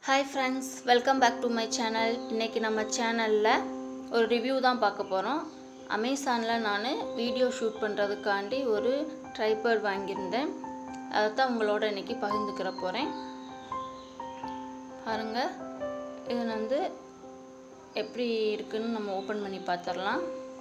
Hi friends welcome back to my channel இன்றைக்கி நம்ம சேனலில் ஒரு ரிவ்யூ தான் பார்க்க போகிறோம் அமேசானில் நான் வீடியோ ஷூட் பண்ணுறதுக்காண்டி ஒரு ட்ரைபர்ட் வாங்கியிருந்தேன் அதை தான் உங்களோட இன்றைக்கி பகிர்ந்துக்கிற போகிறேன் பாருங்கள் இது வந்து எப்படி இருக்குன்னு நம்ம ஓப்பன் பண்ணி பார்த்துடலாம்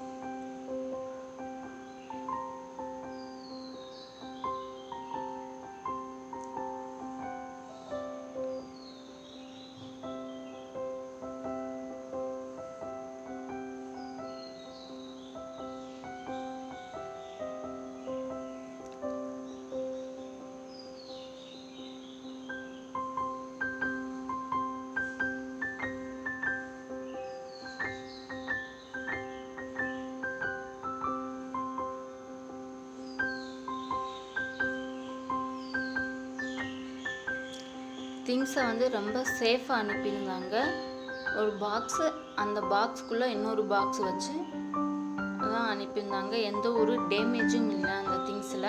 திங்ஸை வந்து ரொம்ப சேஃபாக அனுப்பியிருந்தாங்க ஒரு பாக்ஸு அந்த பாக்ஸ்க்குள்ளே இன்னொரு பாக்ஸ் வச்சு அதான் அனுப்பியிருந்தாங்க எந்த ஒரு டேமேஜும் இல்லை அந்த திங்ஸில்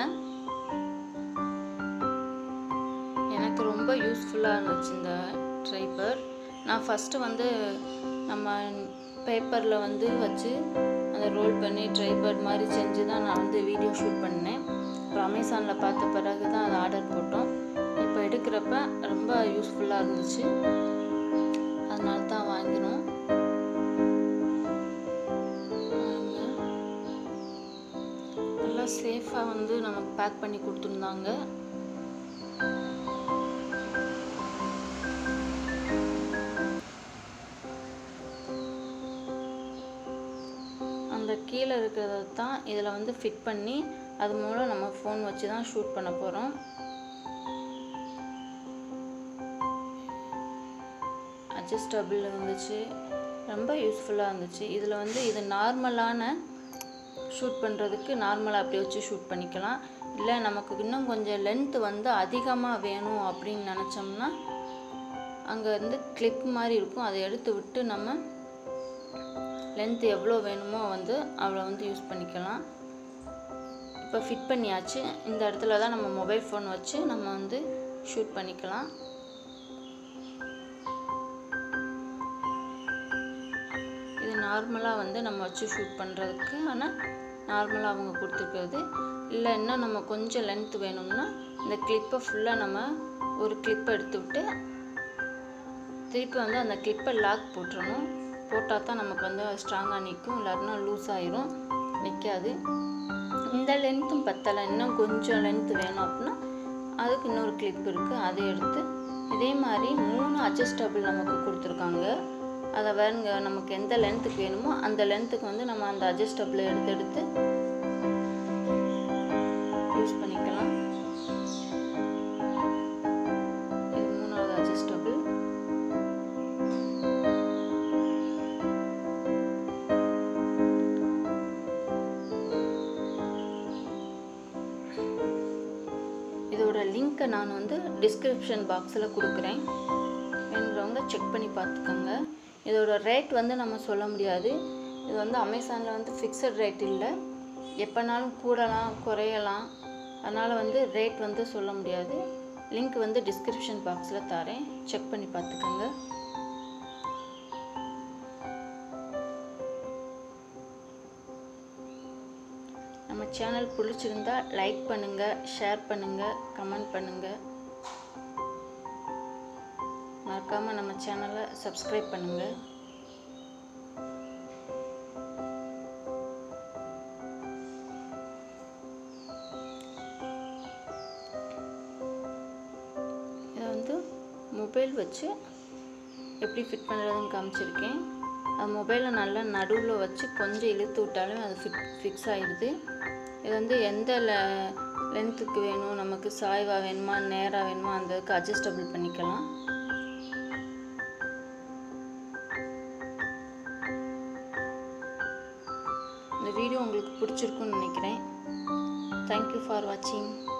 எனக்கு ரொம்ப யூஸ்ஃபுல்லாக இருந்துச்சு இந்த ட்ரைபர் நான் ஃபஸ்ட்டு வந்து நம்ம பேப்பரில் வந்து வச்சு அதை ரோல் பண்ணி ட்ரைபர்ட் மாதிரி செஞ்சு தான் நான் வந்து வீடியோ ஷூட் பண்ணேன் அப்புறம் அமேசானில் பார்த்த பிறகு தான் அதை ஆர்டர் போட்டோம் இப்போ எடுக்கிறப்ப ரொம்ப யூஸ்ஃபுல்லாக இருந்துச்சு அதனால தான் வாங்கினோம் பாருங்க. நல்லா சேஃபாக வந்து நமக்கு பேக் பண்ணி கொடுத்துருந்தாங்க அந்த கீழே இருக்கிறத தான் இதில் வந்து ஃபிட் பண்ணி அது மூலம் நம்ம ஃபோன் வச்சு தான் ஷூட் பண்ண போகிறோம் அட்ஜஸ்டபிள் இருந்துச்சு ரொம்ப யூஸ்ஃபுல்லாக இருந்துச்சு இதில் வந்து இது நார்மலான ஷூட் பண்ணுறதுக்கு நார்மலாக அப்படி வச்சு ஷூட் பண்ணிக்கலாம் இல்லை நமக்கு இன்னும் கொஞ்சம் லென்த்து வந்து அதிகமாக வேணும் அப்படின்னு நினச்சோம்னா அங்கே வந்து கிளிப் மாதிரி இருக்கும் அதை எடுத்து விட்டு நம்ம லென்த் எவ்வளோ வேணுமோ வந்து அவ்வளோ வந்து யூஸ் பண்ணிக்கலாம் இப்போ ஃபிட் பண்ணியாச்சு இந்த இடத்துல தான் நம்ம மொபைல் ஃபோன் வச்சு நம்ம வந்து ஷூட் பண்ணிக்கலாம் இது நார்மலாக வந்து நம்ம வச்சு ஷூட் பண்ணுறதுக்கு ஆனால் நார்மலாக அவங்க கொடுத்துருக்கிறது இல்லை இன்னும் நம்ம கொஞ்சம் லென்த் வேணும்னா இந்த கிளிப்பை ஃபுல்லாக நம்ம ஒரு கிளிப்பை எடுத்து விட்டு திருப்பி வந்து அந்த கிளிப்பை லாக் போட்டுறணும் போட்டால் தான் நமக்கு வந்து ஸ்ட்ராங்காக நிற்கும் இல்லாட்டினா லூஸ் ஆயிரும் நிற்காது இந்த லென்த்தும் பத்தலை இன்னும் கொஞ்சம் லென்த் வேணும் அப்படின்னா அதுக்கு இன்னொரு கிளிப் இருக்குது அதை எடுத்து இதே மாதிரி மூணு அட்ஜஸ்டபிள் நமக்கு கொடுத்துருக்காங்க அதை வேறுங்க நமக்கு எந்த லென்த்துக்கு வேணுமோ அந்த லென்த்துக்கு வந்து நம்ம அந்த அட்ஜஸ்டபிளை எடுத்து எடுத்து யூஸ் பண்ணிக்கலாம் இது மூணாவது அட்ஜஸ்டபிள் இதோட லிங்க்கை நான் வந்து டிஸ்கிரிப்ஷன் பாக்ஸில் கொடுக்குறேன் வேணுங்கிறவங்க செக் பண்ணி பார்த்துக்கோங்க இதோட ரேட் வந்து நம்ம சொல்ல முடியாது இது வந்து அமேசானில் வந்து ஃபிக்ஸட் ரேட் இல்லை எப்போனாலும் கூடலாம் குறையலாம் அதனால் வந்து ரேட் வந்து சொல்ல முடியாது லிங்க் வந்து டிஸ்கிரிப்ஷன் பாக்ஸில் தரேன் செக் பண்ணி பார்த்துக்கோங்க நம்ம சேனல் பிடிச்சிருந்தா லைக் பண்ணுங்கள் ஷேர் பண்ணுங்கள் கமெண்ட் பண்ணுங்கள் மறக்காமல் நம்ம சேனலை சப்ஸ்கிரைப் பண்ணுங்கள் இதை வந்து மொபைல் வச்சு எப்படி ஃபிட் பண்ணுறதுன்னு காமிச்சிருக்கேன் அது மொபைலை நல்லா நடுவில் வச்சு கொஞ்சம் இழுத்து விட்டாலும் அது ஃபிட் ஃபிக்ஸ் ஆகிடுது இது வந்து எந்த லென்த்துக்கு வேணும் நமக்கு சாய்வாக வேணுமா நேராக வேணுமா அந்த அட்ஜஸ்டபிள் பண்ணிக்கலாம் இந்த வீடியோ உங்களுக்கு பிடிச்சிருக்குன்னு நினைக்கிறேன் தேங்க்யூ ஃபார் வாட்சிங்